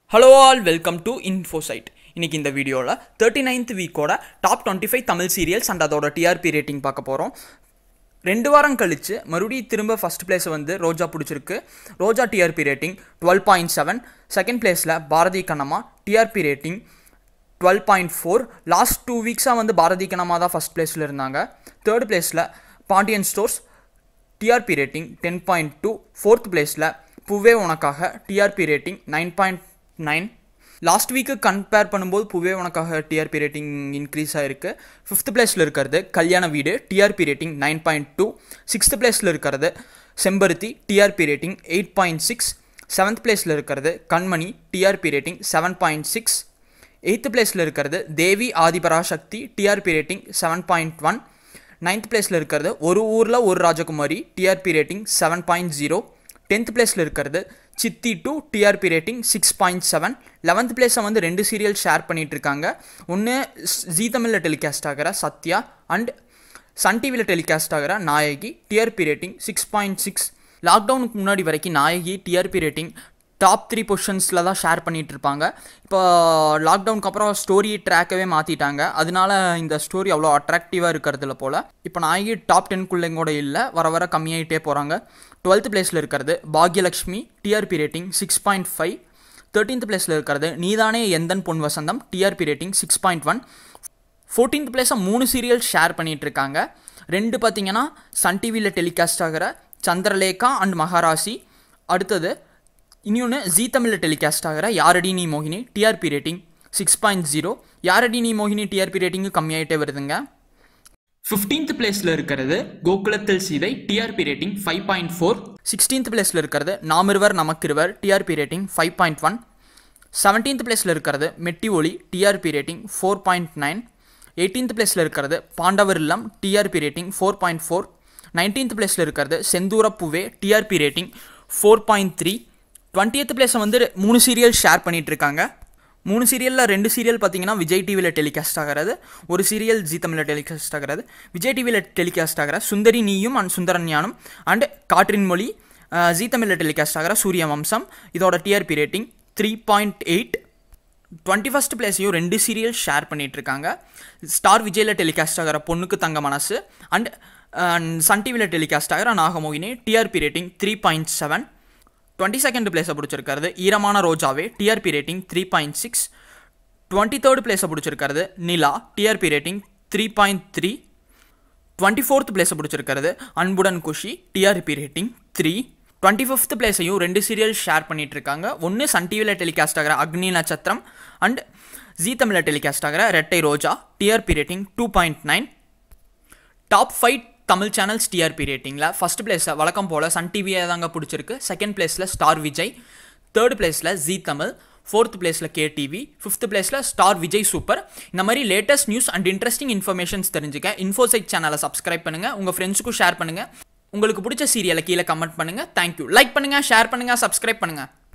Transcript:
hello all welcome to Infosite இன்னைக்கு இந்த வீடியோவில் தேர்ட்டி நைன்த் வீக்கோட top twenty five Tamil serials and அதோட டிஆர்பி ரேட்டிங் பார்க்க போகிறோம் ரெண்டு வாரம் கழிச்சு மறுபடியும் திரும்ப ஃபஸ்ட் பிளேஸ் வந்து ரோஜா பிடிச்சிருக்கு Roja TRP rating twelve point seven second பிளேஸில் Bharathi Kannamma TRP rating twelve point four last two வீக்ஸாக வந்து பாரதி கண்ணம்மா தான் ஃபஸ்ட் பிளேஸில் இருந்தாங்க தேர்ட் பிளேஸில் Pandian stores TRP rating ten point two fourth பிளேஸில் Poove Unakkaga TRP rating nine point nine last வீக்கு கம்பேர் பண்ணும்போது Poove Unakkaga TRP rating increase ஆகிருக்கு ஃபிஃப்த் பிளேஸில் இருக்கிறது Kalyana Veedu TRP rating nine point two sixth பிளேஸில் இருக்கிறது செம்பருத்தி TRP rating eight point six seventh பிளேஸில் இருக்கிறது Kanmani TRP rating seven point six eighth பிளேஸில் இருக்கிறது Devi Adhiparasakthi TRP rating seven point one ninth பிளேஸில் இருக்கிறது Oru Ooril Oru Rajakumari TRP rating seven point zero tenth பிளேஸில் இருக்கிறது Chithi two TRP rating six point seven eleventh பிளேஸை வந்து ரெண்டு சீரியல் ஷேர் பண்ணிட்டு இருக்காங்க ஒன்று ஜீ தமிழில் டெலிகாஸ்ட் ஆகிற சத்யா அண்ட் சன் டிவியில் டெலிகாஸ்ட் ஆகிற Nayagi TRP rating six point six லாக்டவுனுக்கு முன்னாடி வரைக்கும் Nayagi TRP rating top three பொசிஷன்ஸில் தான் ஷேர் பண்ணிகிட்டு இருப்பாங்க இப்போ லாக்டவுனுக்கு அப்புறம் ஸ்டோரி ட்ராக்கவே மாற்றிட்டாங்க அதனால இந்த ஸ்டோரி அவ்வளோ அட்ராக்டிவாக இருக்கிறதுல போல் இப்போ நாயகி டாப் டென்குள்ளே கூட இல்லை வர வர கம்மியாகிட்டே போகிறாங்க டுவெல்த் பிளேஸில் இருக்கிறது Baakiyalakshmi TRP rating six point five thirteenth பிளேஸில் இருக்கிறது Neethane Enthan Pon Vasantham TRP rating six point one fourteenth பிளேஸை மூணு சீரியல் ஷேர் பண்ணிகிட்டு இருக்காங்க ரெண்டு பார்த்தீங்கன்னா சன் டிவியில் டெலிகாஸ்ட் ஆகிற சந்திரலேகா அண்ட் மகாராசி அடுத்தது இன்னொன்று ஜீ தமிழில் டெலிகாஸ்ட் ஆகிற யாரடி நீ மோகினி TRP rating six point zero யாரடி நீ மோகினி டிஆர்பி ரேட்டிங்கு கம்மியாயிட்டே வருதுங்க ஃபிஃப்டீன்த் பிளேஸில் இருக்கிறது கோகுலத்தில் Seethai TRP rating five point four sixteenth பிளேஸில் இருக்கிறது நாமிருவர் நமக்கிருவர் TRP rating five point one seventeenth பிளேஸில் இருக்கிறது மெட்டி ஒளி TRP rating four point nine eighteenth பிளேஸில் இருக்கிறது பாண்டவர் இல்லம் TRP rating four point four nineteenth பிளேஸில் இருக்கிறது செந்தூர பூவே TRP rating four point three twentieth பிளேஸை வந்து மூணு சீரியல் ஷேர் பண்ணிகிட்டு இருக்காங்க மூணு சீரியலில் ரெண்டு சீரியல் பார்த்தீங்கன்னா விஜய் டிவியில் டெலிகாஸ்ட் ஆகிறது ஒரு சீரியல் ஜி தமிழில் டெலிகாஸ்ட் ஆகிறது விஜய் டிவியில் டெலிகாஸ்ட் ஆகிற சுந்தரி நீயும் அண்ட் சுந்தரன் ஞானம் அண்ட் காற்றின் மொழி ஜி தமிழில் டெலிகாஸ்ட் ஆகிற சூரிய வம்சம் இதோட TRP rating three point eight twenty first பிளேஸையும் ரெண்டு சீரியல் ஷேர் பண்ணிகிட்டு இருக்காங்க ஸ்டார் விஜயில் டெலிகாஸ்ட் ஆகிற பொண்ணுக்கு தங்க மனசு அண்ட் சன் டிவியில் டெலிகாஸ்ட் ஆகிற Nagamohini TRP rating three point seven twenty second பிளேஸை பிடிச்சிருக்கிறது ஈரமான ரோஜாவே TRP rating three point six twenty third பிளேஸை பிடிச்சிருக்கிறது Nila TRP rating three point three twenty fourth பிளேஸை பிடிச்சிருக்கிறது அன்புடன் Kushi TRP rating three twenty fifth பிளேஸையும் ரெண்டு சீரியல் ஷேர் பண்ணிட்டு இருக்காங்க ஒன்று சன் டிவியில் டெலிகாஸ்ட் ஆகிற அக்னி நட்சத்திரம் அண்ட் ஜீ தமிழில் டெலிகாஸ்ட் ஆகிற ரெட்டை ரோஜா TRP rating two point nine top five Tamil channels TRP ரேட்டிங்கில் ஃபஸ்ட் பிளேஸில் வழக்கம் போல் சன் டிவியை தாங்க பிடிச்சிருக்கு செகண்ட் பிளேஸில் ஸ்டார் விஜய் தேர்ட் பிளேஸில் ஜி தமிழ் ஃபோர்த் பிளேஸில் கே டிவி ஃபிஃப்த் பிளேஸில் ஸ்டார் விஜய் சூப்பர் இந்த மாதிரி latest news and interesting informations தெரிஞ்சுக்க இன்ஃபோசைட் சேனலை சப்ஸ்கிரைப் பண்ணுங்கள் உங்கள் ஃப்ரெண்ட்ஸுக்கும் ஷேர் பண்ணுங்கள் உங்களுக்கு பிடிச்ச சீரியலை கீழே கமெண்ட் பண்ணுங்கள் தேங்க்யூ லைக் பண்ணுங்கள் ஷேர் பண்ணுங்கள் சப்ஸ்கிரைப் பண்ணுங்கள்